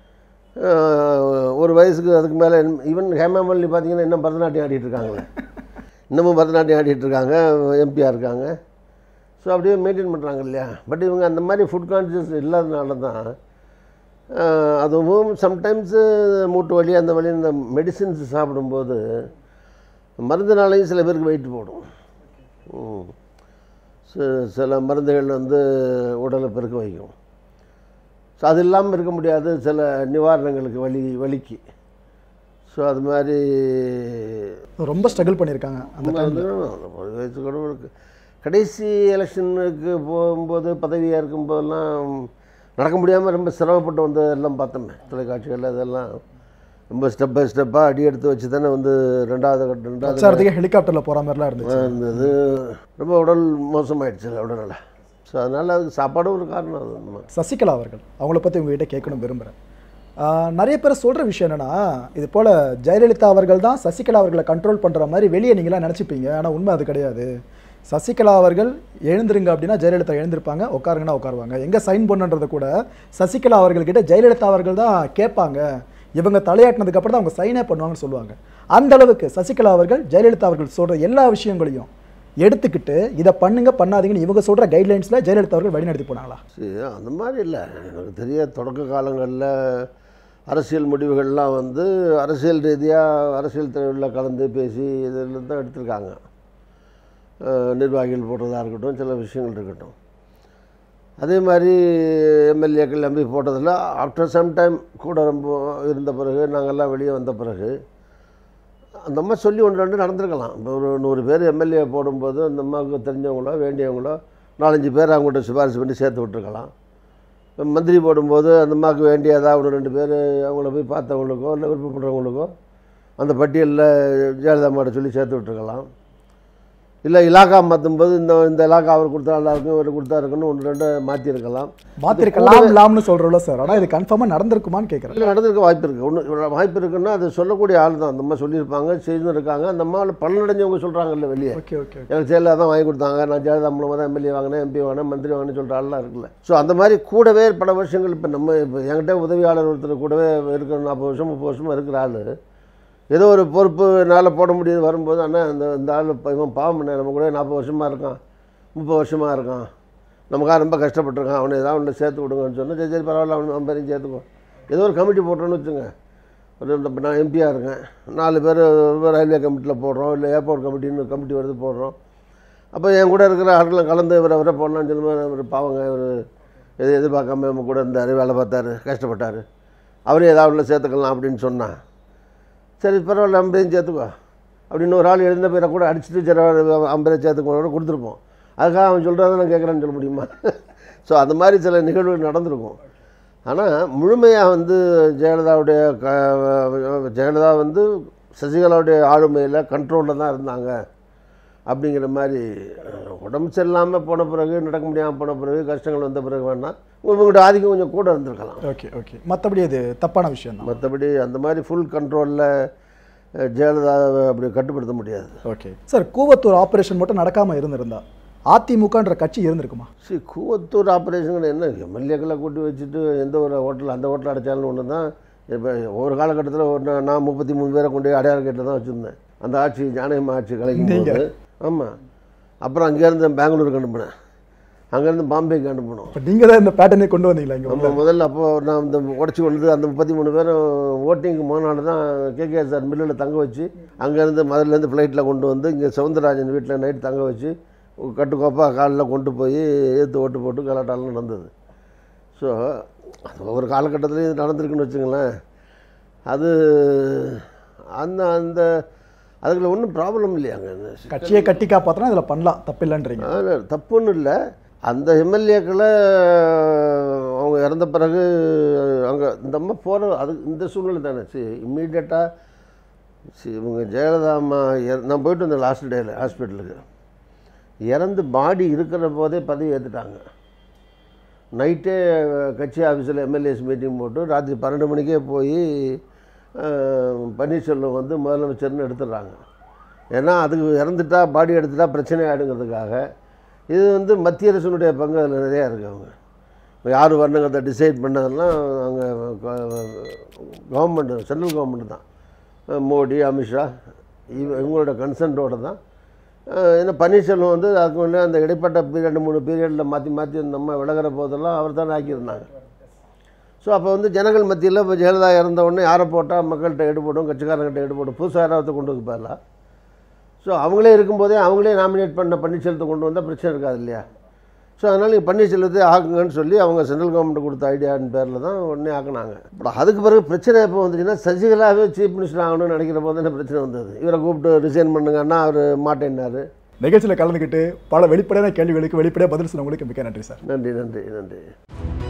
அஹ், ஒரு வயசுக்கு அதுக்கு மேலே ஈவன் ஹேமாமல்லி பார்த்தீங்கன்னா இன்னும் பரதநாட்டியம் ஆடிட்டு இருக்காங்களே இன்னமும் பரதநாட்டியம் ஆடிட்டு இருக்காங்க எம்பியாக இருக்காங்க ஸோ அப்படியே மெயின்டைன் பண்ணுறாங்க இல்லையா பட் இவங்க அந்த மாதிரி ஃபுட் கான்ஷியஸ் இல்லாதனால தான் ஆஹ், அதுவும் சம்டைம்ஸு மூட்டு வலி அந்த வலி இந்த மெடிசின்ஸ் சாப்பிடும்போது மருந்துனாலையும் சில பேருக்கு வெயிட் போடும் ம். சி- சில மருந்துகள் வந்து உடலை பெருக்க வைக்கும் ஸோ அது இல்லாமல் இருக்க முடியாது சில நிவாரணங்களுக்கு வலி வலிக்கு ஸோ அது மாதிரி ரொம்ப ஸ்ட்ரகிள் பண்ணியிருக்காங்க அந்த அந்த ஒரு வயசு கூட இருக்கு கடைசி எலெக்ஷனுக்கு போகும்போது பதவியாக இருக்கும்போதெல்லாம் நடக்க முடியாமல் ரொம்ப சிரமப்பட்டு வந்து எல்லாம் பார்த்தோமே தொலைக்காட்சிகள் அதெல்லாம் ரொம்ப ஸ்டெப் பை ஸ்டெப்பாக அடி எடுத்து வச்சு தானே வந்து ரெண்டாவது கட்ட- ரெண்டாவது பிரச்சாரத்துக்கு ஹெலிகாப்டரில் போகிற மாதிரிலாம் இருந்துச்சு இருந்தது ரொம்ப உடல் மோசமாயிடுச்சு உடல்நல ஸோ அதனால் அதுக்கு சாப்பாடும் ஒரு காரணம் அது நம்ம சசிகலா அவர்கள் அவங்கள பற்றி உங்ககிட்ட கேட்கணும் விரும்புகிறேன் நிறைய பேர் சொல்கிற விஷயம் என்னன்னா இது போல் ஜெயலலிதா அவர்கள் தான் சசிகலா அவர்களை கண்ட்ரோல் பண்ணுற மாதிரி வெளியே நீங்களாம் நினச்சிப்பீங்க ஆனால் உண்மை அது கிடையாது சசிகலா அவர்கள் எழுந்திருங்க அப்படின்னா ஜெயலலிதா எழுந்திருப்பாங்க உட்காருங்கன்னா உட்காருவாங்க எங்கே சைன் பண்ணுன்றதை கூட சசிகலா அவர்கள்கிட்ட ஜெயலலிதா அவர்கள் தான் கேட்பாங்க இவங்க தலையாட்டினதுக்கு அப்புறம் தான் அவங்க சைனே பண்ணுவாங்கன்னு சொல்லுவாங்க அந்த அளவுக்கு சசிகலா அவர்கள் ஜெயலலிதா அவர்கள் சொல்கிற எல்லா விஷயங்களையும் எடுத்துக்கிட்டு இதை பண்ணுங்க பண்ணாதீங்கன்னு இவங்க சொல்கிற கைட்லைன்ஸில் ஜெயலலிதா அவர்கள் வழிநடத்தி போனாங்களா சரி அந்த மாதிரி இல்லை எனக்கு தெரிய தொடக்க காலங்களில் அரசியல் முடிவுகள்லாம் வந்து அரசியல் ரீதியாக அரசியல் தலைவரில் கலந்து பேசி இதில் தான் எடுத்திருக்காங்க அஹ் நிர்வாகிகள் போடுறதா இருக்கட்டும் சில விஷயங்கள் இருக்கட்டும் அதே மாதிரி எம்எல்ஏக்கள் எம்பி போட்டதில் ஆஃப்டர் சம் டைம் கூட ரொம்ப இருந்த பிறகு நாங்கள்லாம் வெளியே வந்த பிறகு அந்த அம்மா சொல்லி ஒன்று ரெண்டு நடந்திருக்கலாம் இப்போ ஒரு நூறு பேர் எம்எல்ஏ போடும்போது அந்த அம்மாவுக்கு தெரிஞ்சவங்களோ வேண்டியவங்களோ நாலஞ்சு பேர் அவங்கள்ட்ட சிபாரிசு பண்ணி சேர்த்து விட்டுருக்கலாம் இப்ப மந்திரி போடும்போது அந்த அம்மாவுக்கு வேண்டியதா ஒன்று ரெண்டு பேர் அவங்கள போய் பார்த்தவங்களுக்கோ இல்லை விருப்பப்படுறவங்களுக்கோ அந்த பட்டியலில் ஜெயலலிதா அம்மாட்ட சொல்லி சேர்த்து விட்டுருக்கலாம் இல்லை இலாக்கா மாற்றும்போது இந்த இந்த இலாக்கா அவர் கொடுத்தா நல்லா இருக்கும் இவர் கொடுத்தா இருக்குன்னு ஒன்று ரெண்டு மாற்றிருக்கலாம் மாத்திருக்கலாம் லாம்னு சொல்றோம்ல சார் ஆனா இது கன்ஃபார்மா நடந்திருக்குமான்னு கேட்குறேன் இல்லை நடந்திருக்க வாய்ப்பு இருக்குது ஒன்று வாய்ப்பு இருக்குன்னா அது சொல்லக்கூடிய ஆள் தான் அந்த அம்மா சொல்லியிருப்பாங்க செய்திருக்காங்க அந்த அம்மாவில் பலனடைஞ்சவங்க சொல்கிறாங்கல்ல வெளியே ஓகே ஓகே எனக்கு ஜெயலலிதா தான் வாங்கி கொடுத்தாங்க நான் ஜெயலலிதா மூலமாக தான் எம்எல்ஏ வாங்கினேன் எம்பி வாங்கினேன் மந்திரி வாங்கினேன் சொல்கிற ஆள்லாம் இருக்குல்ல ஸோ அந்த மாதிரி கூடவே பல வருஷங்கள் இப்போ நம்ம இப்போ என்கிட்ட உதவியாளர் ஒருத்தர் கூடவே இருக்கிற நாற்பது வருஷம் முப்பது வருஷமாக இருக்கிற ஆள் ஏதோ ஒரு பொறுப்புனால போட முடியாது வரும்போது அண்ணா இந்த இந்த ஆள் இப்போ இவன் பாவம் பண்ண நம்ம கூட நாற்பது வருஷமாக இருக்கான் முப்பது வருஷமாக இருக்கான் நமக்காக ரொம்ப கஷ்டப்பட்டிருக்கான் அவனை ஏதாவது ஒன்று சேர்த்து விடுங்கன்னு சொன்னால் சரி சரி பரவாயில்ல அவன் அவன் பேரையும் சேர்த்துக்கோ ஏதோ ஒரு கமிட்டி போட்டோன்னு வச்சுங்க ஒரு இந்த இப்ப நான் எம்பியாக இருக்கேன் நாலு பேர் ரயில்வே கமிட்டியில் போடுறோம் இல்லை ஏர்போர்ட் கமிட்டின்னு கமிட்டி வருது போடுறோம் அப்போ என் கூட இருக்கிற ஆட்களை கலந்து இவரை இவரை போடலாம்னு சொல்லும்போது இவர் பாவங்க இவர் எது எதிர்பார்க்காம நம்ம கூட இருந்தார் வேலை பார்த்தாரு கஷ்டப்பட்டார் அவரையும் ஏதாவது உள்ள சேர்த்துக்கலாம் அப்படின்னு சொன்னான் சரி பரவாயில்ல ஐம்பதையும் சேர்த்துக்கோ அப்படின்னு ஒரு ஆள் எழுந்த பேரை கூட அடிச்சுட்டு சரி ஐம்பதை சேர்த்துக்கோ கூட கொடுத்துருப்போம் அதுக்காக அவன் சொல்கிறத நான் கேட்குறேன்னு சொல்ல முடியுமா ஸோ அந்த மாதிரி சில நிகழ்வுகள் நடந்திருக்கும் ஆனால் முழுமையாக வந்து ஜெயலலிதாவுடைய க ஜெயலலிதா வந்து சசிகலாவுடைய ஆளுமையில் கண்ட்ரோலில் தான் இருந்தாங்க அப்படிங்கிற மாதிரி அஹ், உடம்பு சரியில்லாமல் போன பிறகு நடக்க முடியாமல் போன பிறகு கஷ்டங்கள் வந்த பிறகு வேணால் உங்கள்கிட்ட ஆதிக்கம் கொஞ்சம் கூட இருந்திருக்கலாம் ஓகே ஓகே மற்றபடி அது தப்பான விஷயம் தான் மற்றபடி அந்த மாதிரி ஃபுல் கண்ட்ரோலில் ஜெயலலிதாவை அப்படி கட்டுப்படுத்த முடியாது ஓகே சார் கூவத்தூர் ஆபரேஷன் மட்டும் நடக்காம இருந்திருந்தா அதிமுகன்ற கட்சி இருந்திருக்குமா சரி கூவத்தூர் ஆப்ரேஷன் என்ன எம்எல்ஏக்களை கூட்டி வச்சுட்டு எந்த ஒரு ஹோட்டல் அந்த ஹோட்டல் அடைச்சாலும் ஒன்று தான் இப்போ ஒரு காலகட்டத்தில் ஒரு நான் நான் முப்பத்தி மூணு பேரை கொண்டு போய் அடையாள கேட்டில் தான் வச்சுருந்தேன் அந்த ஆட்சி ஜானகம்மா ஆட்சி கலைக்கும் போது ஆமாம் அப்புறம் அங்கேருந்து பெங்களூருக்கு அனுப்பினேன் அங்கேருந்து பாம்பேக்கு அனுப்பணும் இப்போ நீங்கள் தான் இந்த பேட்டர்னே கொண்டு வந்தீங்களா இங்கே நம்ம முதல்ல அப்போ நான் இந்த உடச்சி கொண்டு அந்த முப்பத்தி மூணு பேரும் ஓட்டிங்க்கு போனால தான் கேகே சார் மில்லில் தங்க வச்சு அங்கேருந்து முதல்லேருந்து ஃப்ளைட்டில் கொண்டு வந்து இங்கே சவுந்தரராஜன் வீட்டில் நைட் தங்க வச்சு கட்டுக்கோப்பாக காலில் கொண்டு போய் ஏற்று ஓட்டு போட்டு கலாட்டாலாம் நடந்தது ஸோ அது ஒவ்வொரு காலகட்டத்துலேயும் இது நடந்திருக்குன்னு வச்சுங்களேன் அது அந்த அந்த அதுக்குள்ள ஒன்றும் ப்ராப்ளம் இல்லையாங்க கட்சியை கட்டி காப்பாற்றினா இதில் பண்ணலாம் தப்பில்லைன்றீங்க ஆனா, தப்பு ஒன்றும் இல்லை அந்த எம்எல்ஏக்களை அவங்க இறந்த பிறகு அங்கே இந்த அம்மா போகிற அது இந்த சூழ்நிலை தானே சரி இம்மீடியட்டாக சரி இவங்க ஜெயலலிதா அம்மா இற- நான் போயிட்டு வந்தேன் லாஸ்ட் டேயில் ஹாஸ்பிட்டலுக்கு இறந்து பாடி இருக்கிற போதே பதவி ஏற்றுட்டாங்க நைட்டே கட்சி ஆஃபீஸில் எம்எல்ஏஸ் மீட்டிங் போட்டு ராத்திரி பன்னெண்டு மணிக்கே போய் அஹ், பன்னீர்செல்வம் வந்து முதலமைச்சர்னு எடுத்துடுறாங்க ஏன்னா அதுக்கு இறந்துட்டா பாடி எடுத்துட்டா பிரச்சனை ஆகிடுங்கிறதுக்காக இது வந்து மத்திய அரசினுடைய பங்கு அதில் நிறையா இருக்குது அவங்க யார் வரணுங்கிறத டிசைட் பண்ணதெல்லாம் அங்கே கவர்மெண்ட் சென்ட்ரல் கவர்மெண்ட் தான் அஹ் மோடி அமித்ஷா இவ இவங்களோட கன்சன்ட்டோட தான் அஹ் ஏன்னா பன்னீர்செல்வம் வந்து அதுக்கு முன்னே அந்த இடைப்பட்ட பீரியட் மூணு பீரியடில் மாற்றி மாற்றி நம்ம விலகிற போதெல்லாம் அவர் தான் ஆக்கியிருந்தாங்க ஸோ அப்போ வந்து ஜனங்கள் மத்தியில் இப்போ ஜெயலலிதா இறந்த உடனே யாரை போட்டால் மக்கள்கிட்ட ஈடுபடும் கட்சிக்காரங்கிட்ட ஈடுபடும் புதுசாக யாராவது கொண்டு வந்து போயிடலாம் ஸோ அவங்களே இருக்கும்போதே அவங்களே நாமினேட் பண்ண பன்னீர்செல்வத்தை கொண்டு வந்தால் பிரச்சனை இருக்காது இல்லையா ஸோ அதனால் நீங்கள் பன்னீர்செல்வத்தை ஆக்குங்கன்னு சொல்லி அவங்க சென்ட்ரல் கவர்மெண்ட் கொடுத்த ஐடியான்னு பேரில் தான் உடனே ஆக்குனாங்க பட் அதுக்கு பிறகு பிரச்சனை எப்போ வந்துச்சுன்னா சசிகலாவே சீஃப் மினிஸ்டர் ஆகணும்னு நினைக்கிற போது தானே பிரச்சனை வந்தது இவரை கூப்பிட்டு ரிசைன் பண்ணுங்கன்னா அவர் மாட்டேன்னாரு நிகழ்ச்சியில் கலந்துக்கிட்டு பல வெளிப்படையான கேள்விகளுக்கு வெளிப்படையாக பதில் சொன்னவங்களுக்கு மிக்க நன்றி சார் நன்றி நன்றி நன்றி